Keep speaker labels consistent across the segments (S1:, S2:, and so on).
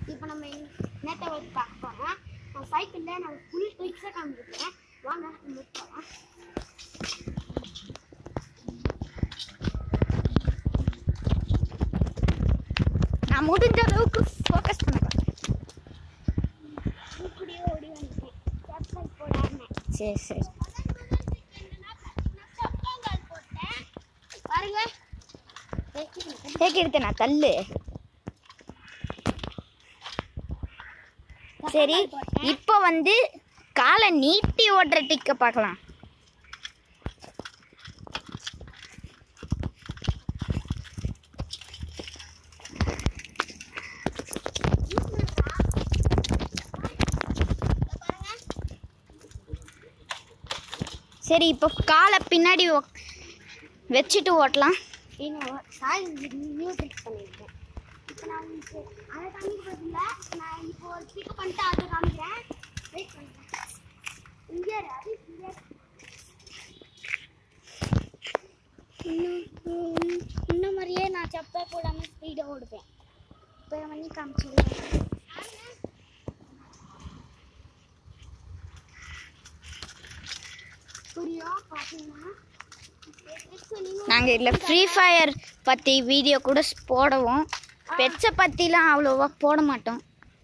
S1: இப்போ நம்ம நேற்றை வச்சு பார்க்க போகிறோம் நான் சைக்கிளில் நான் ஃபுல் ட்ரிக்ஸாக காமிச்சிருக்கேன் வாங்க நம்ம போகலாம்
S2: நான் முடிஞ்ச அளவுக்கு ஃபோக்கஸ் பண்ணுறேன்
S1: இப்படியே ஓடி வந்துட்டேன் செப்பல் போடாமல்
S2: சரி சரி
S1: பாருங்க
S2: தேக்கி எடுத்து நான் தள்ளு சரி இப்போ வந்து காலை நீட்டி ஓடுற டிக்க பார்க்கலாம் சரி இப்போ காலை பின்னாடி உக்- வச்சுட்டு ஓட்டலாம்
S1: இன்னும் சாய் நியூ ட்ரிக் பண்ணியிருக்கேன் இப்போ நான் உங்களுக்கு அதை காமிக்க பதில்ல நான் இப்போ ஒரு பிக் பண்ணிட்டு அதை காமிக்கிறேன் வெயிட் பண்ணுறேன் இங்கே இரு, அது இங்கே இரு. இன்னும் இன்னும் இன்னும் மாதிரியே நான் செப்பல் போடாமல் ஸ்பீடாக ஓடுவேன் இப்போ பண்ணி காமிச்சிடுறேன் புரியும் பார்த்தீங்கன்னா
S2: நாங்கள் இதில் ஃப்ரீ ஃபயர் பற்றி வீடியோ கூட ஸ் போடுவோம் பெட்ஸை பற்றிலாம் அவ்வளோவா போட மாட்டோம்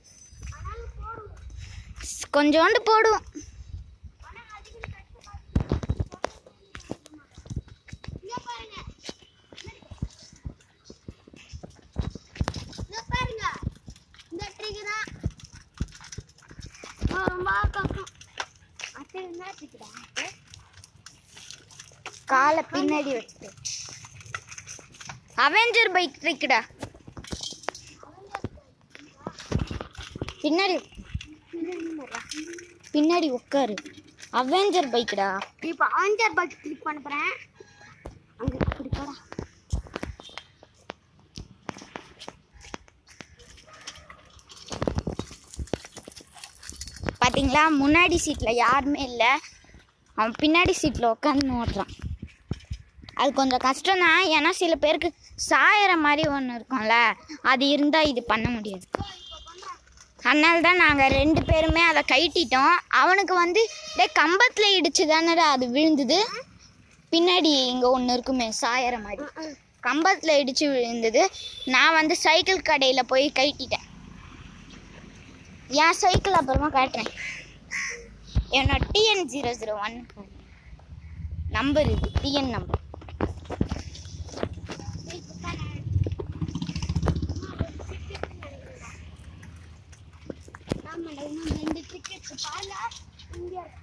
S2: ஸ் கொஞ்சோண்டு போடுவோம்
S1: இங்க பாருங்க இங்க பாருங்க இந்த ட்ரிக் தான் நான் ரொம்ப கஷ்டம் அத்தை என்ன ட்ரிக்டா
S2: காலை பின்னாடி வச்சுட்டு அவெஞ்சர் பைக் ட்ரிக்குடா பின்னாடி பின்னாடி உட்காரு அவெஞ்சர் பைக்குடா
S1: இப்போ ஆஞ்சர் பட் கிளிக் பண்ண போறேன் அங்க இப்படி போடா
S2: பாத்தீங்களா முன்னாடி சீட்டில் யாருமே இல்லை அவன் பின்னாடி சீட்டில் உட்காந்து ஓட்டுறான் அது கொஞ்சம் கஷ்டம் தான் ஏன்னா சில பேருக்கு சாயற மாதிரி ஒன்று இருக்கும்ல அது இருந்தால் இது பண்ண முடியாது அதனால தான் நாங்கள் ரெண்டு பேருமே அதை கைட்டிட்டோம் அவனுக்கு வந்து டே கம்பத்தில் இடிச்சு தானடா அது விழுந்தது பின்னாடி இங்கே ஒன்று இருக்குமே சாயற மாதிரி கம்பத்தில் இடிச்சு விழுந்தது நான் வந்து சைக்கிள் கடையில் போய் கைட்டிட்டேன் என் சைக்கிள் அப்புறமா காட்டுறேன் என்னோட TN zero zero one number இது டிஎன் நம்பர்
S1: ஆமாடா இன்னும் ரெண்டு டிக்கெட் பாருங்க இங்க இருக்கு.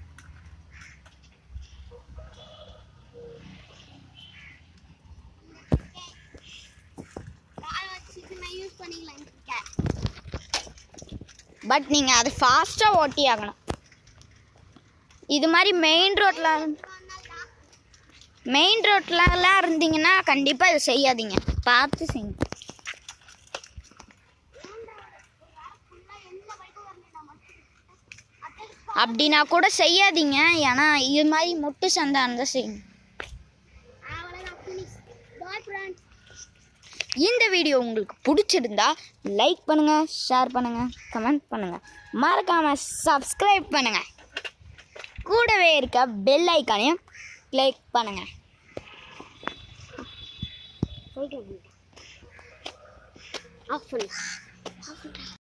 S1: காலை வச்சுட்டு நான் யூஸ் பண்ணிக்கலாம் இந்த ticket.
S2: பட் நீங்கள் அது ஃபாஸ்ட்டாக ஓட்டி ஆகணும் இது மாதிரி மெயின் ரோட்டில் மெயின் ரோட்லலாம் இருந்தீங்கன்னா கண்டிப்பாக இது செய்யாதீங்க பார்த்து செய்யுங்க அப்படின்னா கூட செய்யாதீங்க ஏன்னா இது மாதிரி முட்டு சந்தா இருந்தால் செய்யுங்க
S1: அவ்வளோதான் finish. Bye friends.
S2: இந்த வீடியோ உங்களுக்கு பிடிச்சிருந்தா லைக் பண்ணுங்க ஷேர் பண்ணுங்க கமெண்ட் பண்ணுங்க மறக்காம சப்ஸ்கிரைப் பண்ணுங்க கூடவே இருக்க பெல் ஐக்கானையும் கிளிக் பண்ணுங்க
S1: போயிட்டு வாங்க. Off பண்ணு. Off பண்ணு.